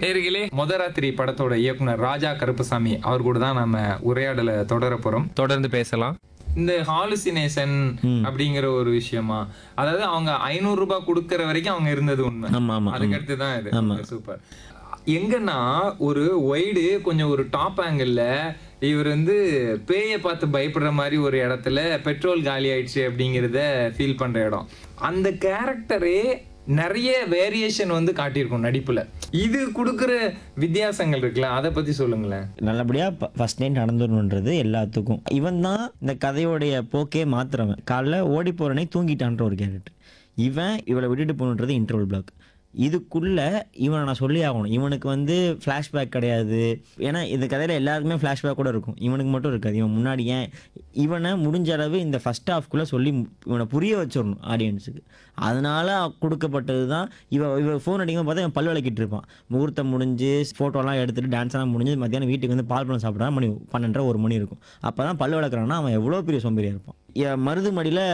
நேர்களே முதராத்திரி படத்தோட இயக்குனர் ராஜா கருப்பசாமி அவர் கூட தான் நம்ம உரையாடலை தொடர போறோம் தொடர்ந்து பேசலாம் இந்த ஹாலுசினேஷன் அப்படிங்கிற ஒரு விஷயமா அதாவது அவங்க ஐநூறு ரூபாய் கொடுக்கற வரைக்கும் அவங்க இருந்தது உண்மை ஆமா ஆமா அதுக்கடுத்து தான் இது சூப்பர் எங்கன்னா ஒரு ஒய்டு கொஞ்சம் ஒரு டாப் ஆங்கிள் இவர் வந்து பேயை பார்த்து பயப்படுற மாதிரி ஒரு இடத்துல பெட்ரோல் காலி ஆயிடுச்சு அப்படிங்கிறத ஃபீல் பண்ற இடம் அந்த கேரக்டரே நிறைய வேரியேஷன் வந்து காட்டியிருக்கும் நடிப்புல இது கொடுக்குற வித்தியாசங்கள் இருக்குல்ல அதை பத்தி சொல்லுங்களேன் நல்லபடியாக ஃபர்ஸ்ட் நைட் நடந்துடணுன்றது எல்லாத்துக்கும் இவன் தான் இந்த கதையோடைய போக்கே மாத்துறவன் காலைல ஓடி போகிறனே தூங்கிட்டான்ற ஒரு கேரக்டர் இவன் இவளை விட்டுட்டு போகணுன்றது இன்டர்வல் பிளாக் இதுக்குள்ள இவனை நான் சொல்லி ஆகணும் இவனுக்கு வந்து ஃப்ளாஷ்பேக் கிடையாது ஏன்னா இந்த கதையில் எல்லாருக்குமே ஃப்ளாஷ்பேக் கூட இருக்கும் இவனுக்கு மட்டும் இருக்காது இவன் முன்னாடி ஏன் இவனை முடிஞ்ச அளவு இந்த ஃபஸ்ட் ஹாஃப்குள்ளே சொல்லி இவனை புரிய வச்சிடணும் ஆடியன்ஸுக்கு அதனால கொடுக்கப்பட்டது தான் இவ இவ ஃபோன் அடிக்கும் பார்த்தா இவன் பல் விளக்கிட்டு இருப்பான் முகூர்த்தம் முடிஞ்சு ஃபோட்டோலாம் எடுத்துட்டு டான்ஸ் எல்லாம் முடிஞ்சு மத்தியானம் வீட்டுக்கு வந்து பால் பழம் சாப்பிட்றா மணி பன்னெண்டரை ஒரு மணி இருக்கும் அப்போ தான் பல் விளக்குறான்னா அவன் எவ்வளோ பெரிய சோம்பேறியாக இருப்பான் எ- மருது மடியில்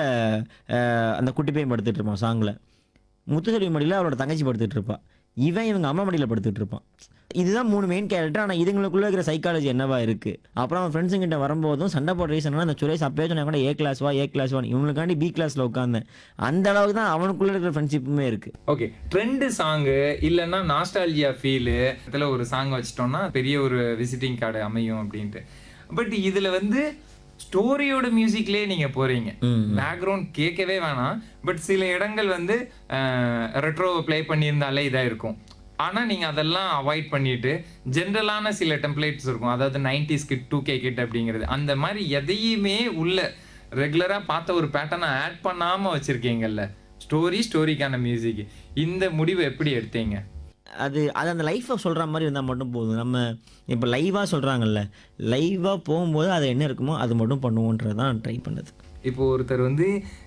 அந்த குட்டி பையன் படுத்துட்டு இருப்பான் சாங்கில் முத்துசெல்வி மடியில் அவளோட தங்கச்சி படுத்துட்டு இருப்பா இவன் இவங்க அம்மா மடியில் படுத்துட்டு இருப்பான் இதுதான் மூணு மெயின் கேரக்டர் ஆனால் இதுங்களுக்குள்ள இருக்கிற சைக்காலஜி என்னவா இருக்கு அப்புறம் அவன் ஃப்ரெண்ட்ஸுங்கிட்ட வரும்போதும் சண்டை போடுற ரீசன் அந்த சுரேஷ் அப்பயே சொன்னா கூட ஏ கிளாஸ் வா ஏ கிளாஸ் வா இவங்களுக்காண்டி பி கிளாஸ்ல உட்காந்தேன் அந்த அளவுக்கு தான் அவனுக்குள்ள இருக்கிற ஃப்ரெண்ட்ஷிப்புமே இருக்கு ஓகே ட்ரெண்டு சாங்கு இல்லைன்னா நாஸ்டாலஜியா ஃபீலு இதில் ஒரு சாங் வச்சிட்டோம்னா பெரிய ஒரு விசிட்டிங் கார்டு அமையும் அப்படின்ட்டு பட் இதில் வந்து ஸ்டோரியோட மியூசிக்லேயே நீங்கள் போகிறீங்க பேக்ரவுண்ட் கேட்கவே வேணாம் பட் சில இடங்கள் வந்து ரெட்ரோவை ப்ளே பண்ணியிருந்தாலே இதாக இருக்கும் ஆனால் நீங்கள் அதெல்லாம் அவாய்ட் பண்ணிட்டு ஜென்ரலான சில டெம்ப்ளேட்ஸ் இருக்கும் அதாவது nineties kid two K kid அப்படிங்கிறது அந்த மாதிரி எதையுமே உள்ள ரெகுலராக பார்த்த ஒரு பேட்டர்னை ஆட் பண்ணாமல் வச்சுருக்கீங்கல்ல ஸ்டோரி ஸ்டோரிக்கான மியூசிக் இந்த முடிவை எப்படி எடுத்தீங்க அது அது அந்த லைஃப்பை சொல்கிற மாதிரி இருந்தால் மட்டும் போதும் நம்ம இப்போ லைவாக சொல்கிறாங்கல்ல லைவாக போகும்போது அது என்ன இருக்குமோ அது மட்டும் பண்ணுவோன்றது தான் ட்ரை பண்ணது இப்போ ஒருத்தர் வந்து